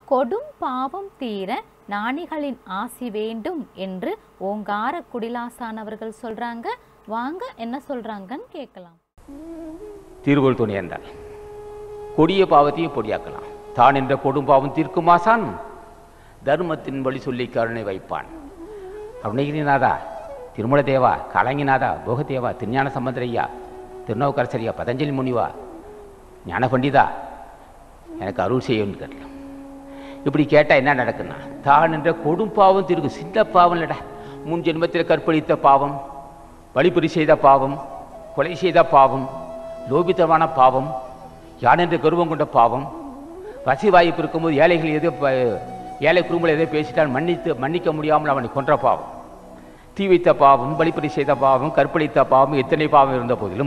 கொடும் பாவம் தீர ஞானிகளின் ஆசி வேண்டும் என்று ஓங்கார குடிலாசான் அவர்கள் சொல்றாங்க வாங்க என்ன சொல்றாங்கன்னு கேட்கலாம் திருவள் துணை என்றால் கொடிய பாவத்தையும் பொடியாக்கலாம் தான் என்ற கொடும் பாவம் தீர்க்குமாசான் தர்மத்தின் வழி சொல்லி கருணை வைப்பான் அருணகிரிநாதா திருமல தேவா கலங்கிநாதா போகதேவா திருஞான சம்பந்தரையா திருநாவுக்கரசரியா பதஞ்சலி முனிவா ஞான பண்டிதா எனக்கு அருள் செய்யும்னு கேட்கலாம் இப்படி கேட்டால் என்ன நடக்குன்னா தான் என்ற கொடும் பாவம் தீர்க்கும் சின்ன பாவம் இல்லடா முன் ஜென்மத்தில் கற்பழித்த பாவம் வழிப்பறி செய்த பாவம் கொலை செய்த பாவம் லோபித்தமான பாவம் யான் என்ற கர்வம் கொண்ட பாவம் வசதி வாய்ப்பு இருக்கும்போது ஏழைகள் எதோ ப- ஏழை குடும்பங்கள் எதோ பேசிட்டால் மன்னித்து மன்னிக்க முடியாமல் அவனை கொன்ற பாவம் தீ வைத்த பாவம் வழிப்பறி செய்த பாவம் கற்பழித்த பாவம் எத்தனை பாவம் இருந்த போதிலும்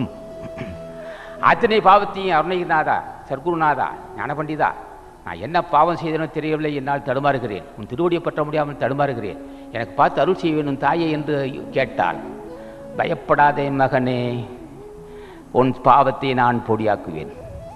அத்தனை பாவத்தையும் அருணகிரிநாதா சர்க்குருநாதா ஞானபண்டிதா நான் என்ன பாவம் செய்தனோ தெரியவில்லை என்னால் தடுமாறுகிறேன் உன் திருவடியை பற்ற முடியாமல் தடுமாறுகிறேன் எனக்கு பார்த்து அருள் செய்ய வேணும் தாயே என்று கேட்டாள் பயப்படாதே மகனே உன் பாவத்தை நான் பொடியாக்குவேன்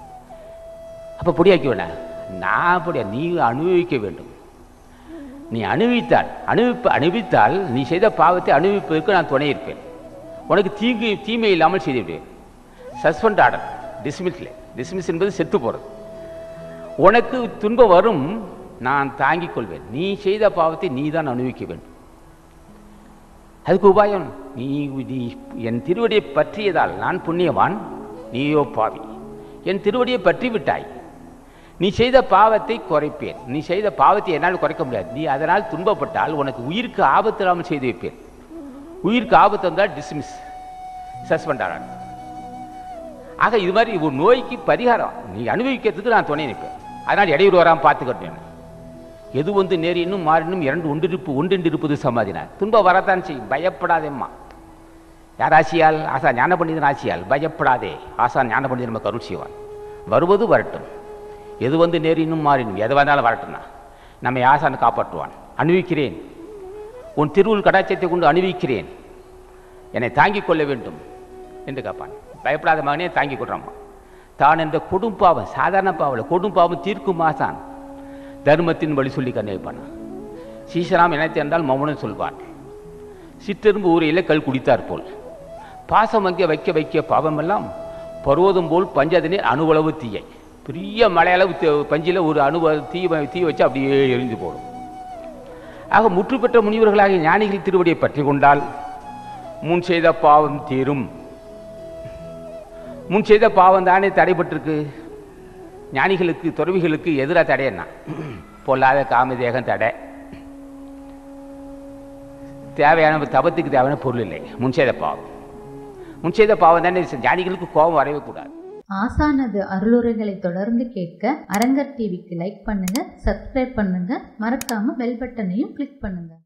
அப்போ பொடியாக்குவேனா நான் பொடியா நீ அனுபவிக்க வேண்டும் நீ அனுபவித்தால் அனுபவிப்பு அனுபவித்தால் நீ செய்த பாவத்தை அனுபவிப்பதற்கு நான் துணை இருப்பேன் உனக்கு தீங்கு தீமை இல்லாமல் செய்து விடுவேன் சஸ்பெண்ட் ஆர்டர் டிஸ்மிஸ்ல டிஸ்மிஸ் என்பது செத்து போகிறது உனக்கு துன்பம் வரும் நான் தாங்கிக் கொள்வேன் நீ செய்த பாவத்தை நீ தான் அனுபவிக்க வேண்டும் அதுக்கு உபாயம் நீ நீ என் திருவடியை பற்றியதால் நான் புண்ணியவான் நீயோ பாவி என் திருவடியை பற்றி விட்டாய் நீ செய்த பாவத்தை குறைப்பேன் நீ செய்த பாவத்தை என்னால் குறைக்க முடியாது நீ அதனால் துன்பப்பட்டால் உனக்கு உயிருக்கு ஆபத்து இல்லாமல் செய்து வைப்பேன் உயிருக்கு ஆபத்து வந்தால் டிஸ்மிஸ் சஸ்பெண்ட் ஆகிறான் ஆக இது மாதிரி ஒரு நோய்க்கு பரிகாரம் நீ அனுபவிக்கிறதுக்கு நான் துணை நிற்பேன் அதனால் இடையூறு வராமல் பார்த்துக்கிட்டேன் எது வந்து நேரினும் மாறினும் இரண்டு ஒன்றிருப்பு ஒன்றிருப்பது சமாதினார் துன்பம் வரத்தான் செய்யும் பயப்படாதேம்மா யார் ஆசியால் ஆசா ஞான பண்டிதன் ஆசியால் பயப்படாதே ஆசா ஞான பண்டிதன் நமக்கு அருள் செய்வான் வருவது வரட்டும் எது வந்து நேரினும் மாறினும் எது வந்தாலும் வரட்டும்னா நம்மை ஆசான் காப்பாற்றுவான் அனுபவிக்கிறேன் உன் திருவுள் கடாட்சத்தை கொண்டு அனுபவிக்கிறேன் என்னை தாங்கிக் கொள்ள வேண்டும் என்று கேட்பான் பயப்படாத மகனே தாங்கிக் கொள்றாம்மா தான் என்ற கொடும் பாவம் சாதாரண பாவம் கொடும் பாவம் தீர்க்கும் ஆசான் தர்மத்தின் வழி சொல்லி கண்ணை வைப்பான் சீசராம் நினைத்து என்றால் மௌனம் சொல்வார் சிற்றெரும்பு ஊரையில் கல் குடித்தார் போல் பாசம் அங்கே வைக்க வைக்க பாவமெல்லாம் பருவதம் போல் பஞ்சதினே அணுவளவு தீயை பெரிய மலையளவு தீ- பஞ்சில ஒரு அணு தீ வ- தீ வச்சு அப்படியே எரிந்து போடும் ஆக முற்று பெற்ற முனிவர்களாகிய ஞானிகள் திருவடியை பற்றி கொண்டால் முன் செய்த பாவம் தீரும் முன் செய்த பாவம் தானே தடைபட்டிருக்கு ஞானிகளுக்கு துறவிகளுக்கு எதிராக தடையன்னா பொல்லாத காமதேகம் தடை தேவையான தபத்துக்கு தேவையான பொருள் இல்லை முன் செய்த பாவம் முன் செய்த பாவம் தானே ஞானிகளுக்கு கோபம் வரவே கூடாது ஆசானது அருளுரைகளை தொடர்ந்து கேட்க அரங்கர் டிவிக்கு லைக் பண்ணுங்க சப்ஸ்கிரைப் பண்ணுங்க மறக்காம பெல் பட்டனையும் கிளிக் பண்ணுங்க